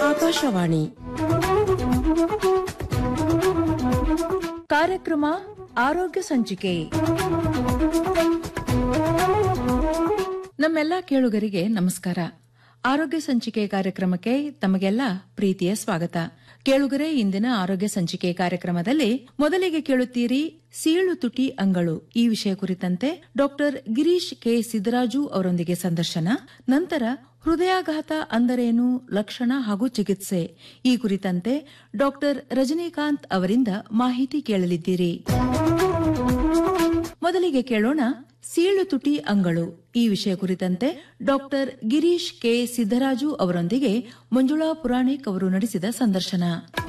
ಆಕಾಶವಾಣಿ ಕಾರ್ಯಕ್ರಮ ಆರೋಗ್ಯ ಸಂಚಿಕೆ ನಮ್ಮೆಲ್ಲ ಕೇಳುಗರಿಗೆ ನಮಸ್ಕಾರ ಆರೋಗ್ಯ ಸಂಚಿಕೆ ಕಾರ್ಯಕ್ರಮಕ್ಕೆ ತಮಗೆಲ್ಲ ಪ್ರೀತಿಯ ಸ್ವಾಗತ ಕೇಳುಗರೆ ಇಂದಿನ ಆರೋಗ್ಯ ಸಂಚಿಕೆ ಕಾರ್ಯಕ್ರಮದಲ್ಲಿ ಮೊದಲಿಗೆ ಕೇಳುತ್ತೀರಿ ಸೀಳು ತುಟಿ ಅಂಗಳು ಈ ವಿಷಯ ಕುರಿತಂತೆ ಡಾಕ್ಟರ್ ಗಿರೀಶ್ ಕೆ ಸಿದ್ದರಾಜು ಅವರೊಂದಿಗೆ ಸಂದರ್ಶನ ನಂತರ ಹೃದಯಾಘಾತ ಅಂದರೇನು ಲಕ್ಷಣ ಹಾಗೂ ಚಿಕಿತ್ಸೆ ಈ ಕುರಿತಂತೆ ಡಾಕ್ಟರ್ ರಜನಿಕಾಂತ್ ಅವರಿಂದ ಮಾಹಿತಿ ಕೇಳಲಿದ್ದೀರಿ ಮೊದಲಿಗೆ ಕೇಳೋಣ ಸೀಳು ತುಟಿ ಅಂಗಳು ಈ ವಿಷಯ ಕುರಿತಂತೆ ಡಾಕ್ಟರ್ ಗಿರೀಶ್ ಕೆ ಸಿದ್ದರಾಜು ಅವರೊಂದಿಗೆ ಮಂಜುಳಾ ಪುರಾಣಿಕ್ ಅವರು ನಡೆಸಿದ ಸಂದರ್ಶನ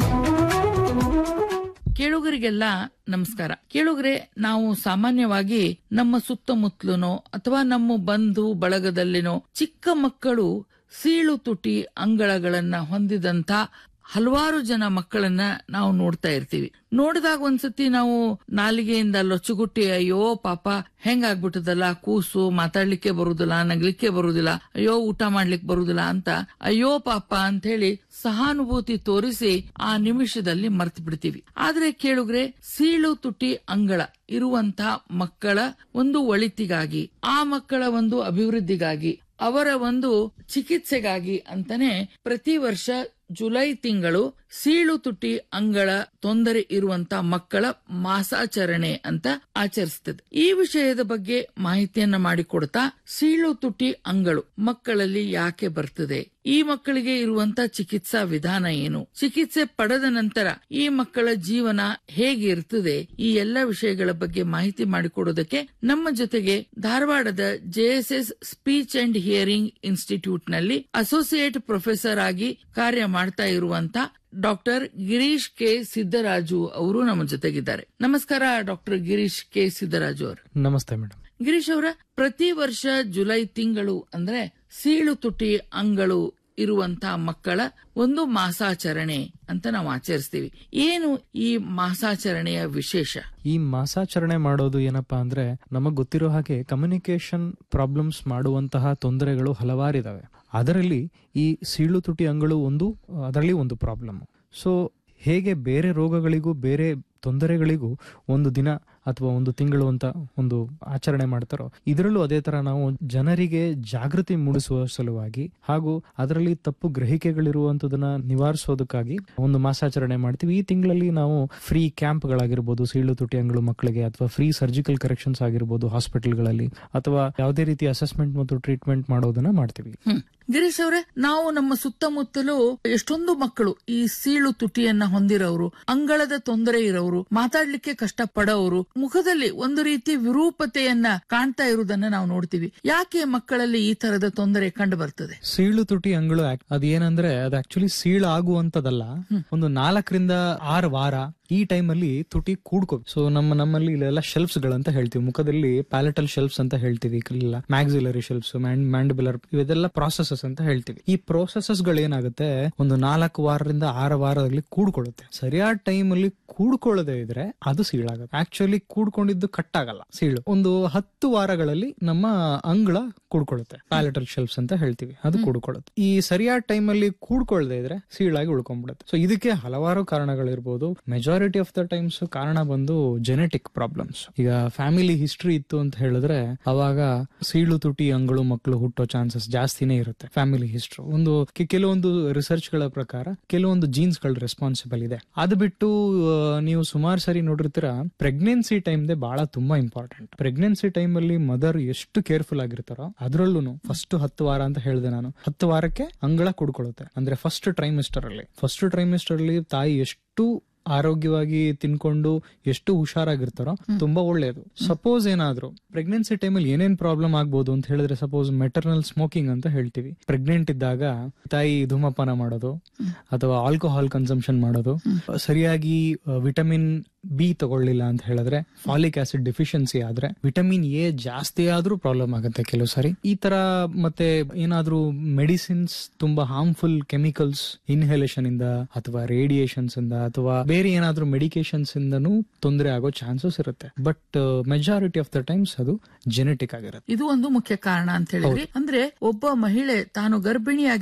ಕೇಳುಗರಿಗೆಲ್ಲ ನಮಸ್ಕಾರ ಕೇಳುಗರೆ ನಾವು ಸಾಮಾನ್ಯವಾಗಿ ನಮ್ಮ ಸುತ್ತಮುತ್ತಲುನೋ ಅಥವಾ ನಮ್ಮ ಬಂಧು ಬಳಗದಲ್ಲಿನೋ ಚಿಕ್ಕ ಮಕ್ಕಳು ಸೀಳು ತುಟಿ ಅಂಗಳಗಳನ್ನ ಹೊಂದಿದಂತ ಹಲವಾರು ಜನ ಮಕ್ಕಳನ್ನ ನಾವು ನೋಡ್ತಾ ಇರ್ತೀವಿ ನೋಡಿದಾಗ ಒಂದ್ಸತಿ ನಾವು ನಾಲಿಗೆಯಿಂದ ಲೊಚ್ಚುಗುಟ್ಟಿ ಅಯ್ಯೋ ಪಾಪ ಹೆಂಗಾಗ್ಬಿಟ್ಟದಲ್ಲ ಕೂಸು ಮಾತಾಡ್ಲಿಕ್ಕೆ ಬರುದಿಲ್ಲ ನಗ್ಲಿಕ್ಕೆ ಬರುದಿಲ್ಲ ಅಯ್ಯೋ ಊಟ ಮಾಡ್ಲಿಕ್ಕೆ ಬರುದಿಲ್ಲ ಅಂತ ಅಯ್ಯೋ ಪಾಪ ಅಂತ ಹೇಳಿ ಸಹಾನುಭೂತಿ ತೋರಿಸಿ ಆ ನಿಮಿಷದಲ್ಲಿ ಮರ್ತು ಬಿಡ್ತೀವಿ ಆದ್ರೆ ಕೇಳುಗ್ರೆ ಸೀಳು ತುಟಿ ಅಂಗಳ ಇರುವಂತ ಮಕ್ಕಳ ಒಂದು ಒಳಿತಿಗಾಗಿ ಆ ಮಕ್ಕಳ ಒಂದು ಅಭಿವೃದ್ಧಿಗಾಗಿ ಅವರ ಒಂದು ಚಿಕಿತ್ಸೆಗಾಗಿ ಅಂತಾನೆ ಪ್ರತಿ ವರ್ಷ ಜುಲೈ ತಿಂಗಳು ಸೀಳು ತುಟಿ ಅಂಗಳ ತೊಂದರೆ ಇರುವಂತ ಮಕ್ಕಳ ಮಾಸಾಚರಣೆ ಅಂತ ಆಚರಿಸ್ತದೆ ಈ ವಿಷಯದ ಬಗ್ಗೆ ಮಾಹಿತಿಯನ್ನ ಮಾಡಿಕೊಡ್ತಾ ಸೀಳು ತುಟಿ ಅಂಗಳು ಮಕ್ಕಳಲ್ಲಿ ಯಾಕೆ ಬರ್ತದೆ ಈ ಮಕ್ಕಳಿಗೆ ಇರುವಂತ ಚಿಕಿತ್ಸಾ ವಿಧಾನ ಏನು ಚಿಕಿತ್ಸೆ ಪಡೆದ ನಂತರ ಈ ಮಕ್ಕಳ ಜೀವನ ಹೇಗೆ ಇರ್ತದೆ ಈ ಎಲ್ಲ ವಿಷಯಗಳ ಬಗ್ಗೆ ಮಾಹಿತಿ ಮಾಡಿಕೊಡೋದಕ್ಕೆ ನಮ್ಮ ಜೊತೆಗೆ ಧಾರವಾಡದ JSS speech and hearing institute ನಲ್ಲಿ ಅಸೋಸಿಯೇಟ್ ಪ್ರೊಫೆಸರ್ ಆಗಿ ಕಾರ್ಯ ಮಾಡ್ತಾ ಇರುವಂತ ಡಾಕ್ಟರ್ ಗಿರೀಶ್ ಕೆ ಸಿದ್ದರಾಜು ಅವರು ನಮ್ಮ ಜೊತೆಗಿದ್ದಾರೆ ನಮಸ್ಕಾರ ಡಾಕ್ಟರ್ ಗಿರೀಶ್ ಕೆ ಸಿದ್ದರಾಜು ಅವರು ನಮಸ್ತೆ ಮೇಡಮ್ ಗಿರೀಶ್ ಅವರ ಪ್ರತಿ ವರ್ಷ ಜುಲೈ ತಿಂಗಳು ಅಂದ್ರೆ ಸೀಳು ತುಟಿ ಅಂಗಳು ಇರುವಂತ ಮಕ್ಕಳ ಒಂದು ಮಾಸಾಚರಣೆ ಅಂತ ನಾವು ಆಚರಿಸ್ತೀವಿ ಏನು ಈ ಮಾಸಾಚರಣೆಯ ವಿಶೇಷ ಈ ಮಾಸಾಚರಣೆ ಮಾಡೋದು ಏನಪ್ಪಾ ಅಂದ್ರೆ ನಮಗ್ ಗೊತ್ತಿರೋ ಹಾಗೆ ಕಮ್ಯುನಿಕೇಶನ್ ಪ್ರಾಬ್ಲಮ್ಸ್ ಮಾಡುವಂತಹ ತೊಂದರೆಗಳು ಹಲವಾರಿದಾವೆ ಅದರಲ್ಲಿ ಈ ಸೀಳು ತುಟಿ ಅಂಗಳು ಒಂದು ಅದರಲ್ಲಿ ಒಂದು ಪ್ರಾಬ್ಲಮ್ ಸೊ ಹೇಗೆ ಬೇರೆ ರೋಗಗಳಿಗೂ ಬೇರೆ ತೊಂದರೆಗಳಿಗೂ ಒಂದು ದಿನ ಅಥವಾ ಒಂದು ತಿಂಗಳು ಅಂತ ಒಂದು ಆಚರಣೆ ಮಾಡ್ತಾರೋ ಇದರಲ್ಲೂ ಅದೇ ತರ ನಾವು ಜನರಿಗೆ ಜಾಗೃತಿ ಮೂಡಿಸುವ ಸಲುವಾಗಿ ಹಾಗೂ ಅದರಲ್ಲಿ ತಪ್ಪು ಗ್ರಹಿಕೆಗಳಿರುವಂತದನ್ನ ನಿವಾರಿಸೋದಕ್ಕಾಗಿ ಒಂದು ಮಾಸಾಚರಣೆ ಮಾಡ್ತೀವಿ ಈ ತಿಂಗಳಲ್ಲಿ ನಾವು ಫ್ರೀ ಕ್ಯಾಂಪ್ಗಳಾಗಿರ್ಬೋದು ಸೀಳು ತುಟಿ ಅಂಗಳು ಮಕ್ಕಳಿಗೆ ಅಥವಾ ಫ್ರೀ ಸರ್ಜಿಕಲ್ ಕರೆಕ್ಷನ್ಸ್ ಆಗಿರ್ಬೋದು ಹಾಸ್ಪಿಟಲ್ಗಳಲ್ಲಿ ಅಥವಾ ಯಾವುದೇ ರೀತಿ ಅಸೆಸ್ಮೆಂಟ್ ಮತ್ತು ಟ್ರೀಟ್ಮೆಂಟ್ ಮಾಡೋದನ್ನ ಮಾಡ್ತೀವಿ ಹ್ಮ್ ಗಿರೀಶ್ ಅವರೇ ನಾವು ನಮ್ಮ ಸುತ್ತಮುತ್ತಲು ಎಷ್ಟೊಂದು ಮಕ್ಕಳು ಈ ಸೀಳು ತುಟಿಯನ್ನ ಹೊಂದಿರೋರು ಅಂಗಳದ ತೊಂದರೆ ಇರೋರು ಮಾತಾಡ್ಲಿಕ್ಕೆ ಕಷ್ಟ ಪಡೋರು ಮುಖದಲ್ಲಿ ಒಂದು ರೀತಿ ವಿರೂಪತೆಯನ್ನ ಕಾಣ್ತಾ ಇರುವುದನ್ನ ನಾವು ನೋಡ್ತೀವಿ ಯಾಕೆ ಮಕ್ಕಳಲ್ಲಿ ಈ ತರದ ತೊಂದರೆ ಕಂಡು ಬರ್ತದೆ ಸೀಳು ತುಟಿ ಅಂಗಳು act- ಅದೇನಂದ್ರೆ ಅದು ಆಕ್ಚುಲಿ ಸೀಳು ಆಗುವಂತದಲ್ಲ ಒಂದು ನಾಲ್ಕರಿಂದ ಆರು ವಾರ ಈ ಟೈಮ್ ಅಲ್ಲಿ ತುಟಿ ಕೂಡ್ಕೋ ಸೊ ನಮ್ಮ ನಮ್ಮಲ್ಲಿ ಇಲ್ಲೆಲ್ಲ ಶೆಲ್ಫ್ಸ್ ಗಳಂತ ಹೇಳ್ತೀವಿ ಮುಖದಲ್ಲಿ ಪ್ಯಾಲೆಟಲ್ ಶೆಲ್ಫ್ಸ್ ಅಂತ ಹೇಳ್ತೀವಿ ಇಲ್ಲ ಮ್ಯಾಕ್ಸಿಲರಿ ಶೆಲ್ಫ್ಸ್ ಮ್ಯಾಂಡಿಬುಲರ್ ಇವೆಲ್ಲ ಪ್ರಾಸೆಸಸ್ ಅಂತ ಹೇಳ್ತೀವಿ ಈ ಪ್ರೋಸೆಸಸ್ ಗಳೇನಾಗುತ್ತೆ ಒಂದು ನಾಲ್ಕು ವಾರದಿಂದ ಆರು ವಾರದಲ್ಲಿ ಕೂಡ್ಕೊಳ್ಳುತ್ತೆ ಸರಿಯಾದ ಟೈಮ್ ಅಲ್ಲಿ ಕೂಡ್ಕೊಳ್ಳದೆ ಇದ್ರೆ ಅದು ಸೀಳಾಗುತ್ತೆ ಆಕ್ಚುಲಿ ಕೂಡ್ಕೊಂಡಿದ್ದು ಕಟ್ ಆಗಲ್ಲ ಸೀಳು ಒಂದು ಹತ್ತು ವಾರಗಳಲ್ಲಿ ನಮ್ಮ ಅಂಗಳ ಕೂಡ್ಕೊಳ್ಳುತ್ತೆ ಪ್ಯಾಲೆಟಲ್ ಶೆಲ್ಫ್ಸ್ ಅಂತ ಹೇಳ್ತೀವಿ ಅದು ಕೂಡ್ಕೊಳ್ಳುತ್ತೆ ಈ ಸರಿಯಾದ ಟೈಮ್ ಅಲ್ಲಿ ಕೂಡ್ಕೊಳ್ಳದೆ ಇದ್ರೆ ಸೀಳಾಗಿ ಉಳ್ಕೊಂಡ್ಬಿಡುತ್ತೆ ಸೊ ಇದಕ್ಕೆ ಹಲವಾರು ಕಾರಣಗಳಿರ್ಬೋದು ಮೆಜಾರಿಟಿ ಆಫ್ ದ ಟೈಮ್ಸ್ ಕಾರಣ ಬಂದು ಜೆನೆಟಿಕ್ ಪ್ರಾಬ್ಲಮ್ಸ್ ಈಗ ಫ್ಯಾಮಿಲಿ ಹಿಸ್ಟ್ರಿ ಇತ್ತು ಅಂತ ಹೇಳಿದ್ರೆ ಅವಾಗ ಸೀಳು ತುಟಿ ಅಂಗಳು ಮಕ್ಕಳು ಹುಟ್ಟೋ ಚಾನ್ಸಸ್ ಜಾಸ್ತಿನೇ ಇರುತ್ತೆ ಫ್ಯಾಮಿಲಿ ಹಿಸ್ಟ್ರಿ ಒಂದು ಕೆ- ಕೆಲವೊಂದು ರಿಸರ್ಚ್ ಗಳ ಪ್ರಕಾರ ಕೆಲವೊಂದು ಜೀನ್ಸ್ ಗಳು ರೆಸ್ಪಾನ್ಸಿಬಲ್ ಇದೆ ಅದು ಬಿಟ್ಟು ಆ, ನೀವು ಸುಮಾರು ಸರಿ ನೋಡಿರ್ತೀರಾ ಪ್ರೆಗ್ನೆನ್ಸಿ ಟೈಮ್ ದೇ ಬಹಳ ತುಂಬಾ ಇಂಪಾರ್ಟೆಂಟ್ ಪ್ರೆಗ್ನೆನ್ಸಿ ಟೈಮ್ ಅಲ್ಲಿ ಮದರ್ ಎಷ್ಟು ಕೇರ್ಫುಲ್ ಆಗಿರ್ತಾರೋ ಅದ್ರಲ್ಲೂ ಫಸ್ಟ್ ಹತ್ತು ವಾರ ಅಂತ ಹೇಳಿದೆ ನಾನು ಹತ್ತು ವಾರಕ್ಕೆ ಅಂಗಳ ಕುಡ್ಕೊಳ್ಳುತ್ತೆ ಅಂದ್ರೆ ಫಸ್ಟ್ ಟ್ರೈಮಿಸ್ಟರ್ ಅಲ್ಲಿ ಫಸ್ಟ್ ಟ್ರೈಮಿಸ್ಟರ್ ಅಲ್ಲಿ ತಾಯಿ ಎಷ್ಟು ಆರೋಗ್ಯವಾಗಿ ತಿನ್ಕೊಂಡು ಎಷ್ಟು ಹುಷಾರಾಗಿರ್ತಾರೋ ತುಂಬಾ ಒಳ್ಳೇದು ಸಪೋಸ್ ಏನಾದ್ರು ಪ್ರೆಗ್ನೆನ್ಸಿ ಟೈಮಲ್ಲಿ ಏನೇನ್ ಪ್ರಾಬ್ಲಮ್ ಆಗ್ಬೋದು ಅಂತ ಹೇಳಿದ್ರೆ ಸಪೋಸ್ ಮೆಟರ್ನಲ್ ಸ್ಮೋಕಿಂಗ್ ಅಂತ ಹೇಳ್ತೀವಿ ಪ್ರೆಗ್ನೆಂಟ್ ಇದ್ದಾಗ ತಾಯಿ ಧೂಮಪಾನ ಮಾಡೋದು ಅಥವಾ ಆಲ್ಕೋಹಾಲ್ ಕನ್ಸಂಪ್ಷನ್ ಮಾಡೋದು ಸರಿಯಾಗಿ ವಿಟಮಿನ್ ಬಿ ತಗೊಳ್ಳಿಲ್ಲ ಅಂತ ಹೇಳಿದ್ರೆ ಫಾಲಿಕ್ ಆಸಿಡ್ ಡೆಫಿಷಿಯನ್ಸಿ ಆದ್ರೆ ವಿಟಮಿನ್ ಎ ಜಾಸ್ತಿ ಆದ್ರೂ ಪ್ರಾಬ್ಲಮ್ ಆಗುತ್ತೆ ಕೆಲವು ಸಾರಿ ಈ ತರ ಮತ್ತೆ ಏನಾದ್ರೂ ಮೆಡಿಸಿನ್ಸ್ ತುಂಬಾ ಹಾರ್ಮ್ಫುಲ್ ಕೆಮಿಕಲ್ಸ್ ಇನ್ಹೇಲೇಷನ್ ಇಂದ ಅಥವಾ ರೇಡಿಯೇಷನ್ಸ್ ಇಂದ ಅಥವಾ ಬೇರೆ ಏನಾದ್ರೂ ಮೆಡಿಕೇಶನ್ಸ್ ಇಂದನೂ ತೊಂದರೆ ಆಗೋ ಚಾನ್ಸಸ್ ಇರುತ್ತೆ but majority of the times ಅದು ಜೆನೆಟಿಕ್ ಆಗಿರುತ್ತೆ ಇದು ಒಂದು ಮುಖ್ಯ ಕಾರಣ ಅಂತ ಹೇಳಿದ್ರಿ ಅಂದ್ರೆ ಒಬ್ಬ ಮಹಿಳೆ ತಾನು ಗರ್ಭಿಣಿಯಾಗಿ